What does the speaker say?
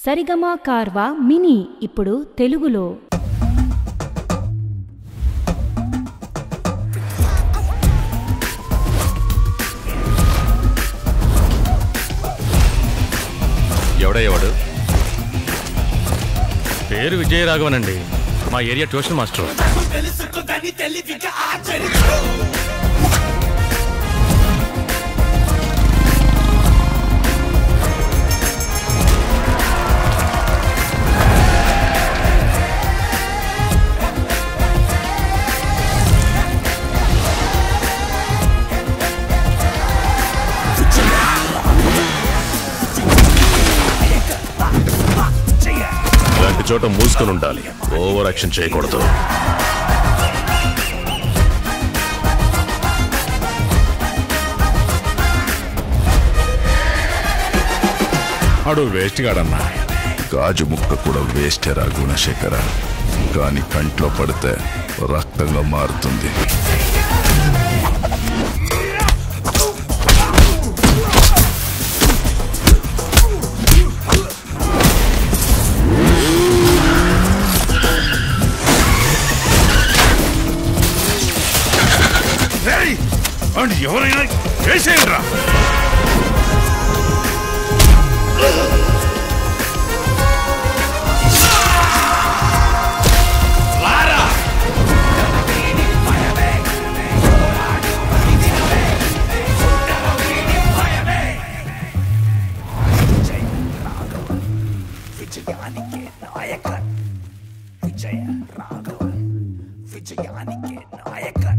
సరిగమా కార్వా mini ఇప్పుడు తెలుగులో ఎవడయ్యేవాడు పేరు విజయరాఘవన్ అండి మా ఏరియా ట్యూషన్ మాస్టర్ ఇలాంటి చోట మూసుకొని ఉండాలి ఓవర్ యాక్షన్ చేయకూడదు ఆడు వేస్ట్ గాడన్నా గాజు ముక్క కూడా వేస్టేరా గుణశేఖర కానీ కంట్లో పడితే రక్తంగా మారుతుంది ఏయ్! వాడిని ఎవరైనా వేసేయండిరా విజయానికి నాయక విజయ రాఘవన్ విజయానికి నాయక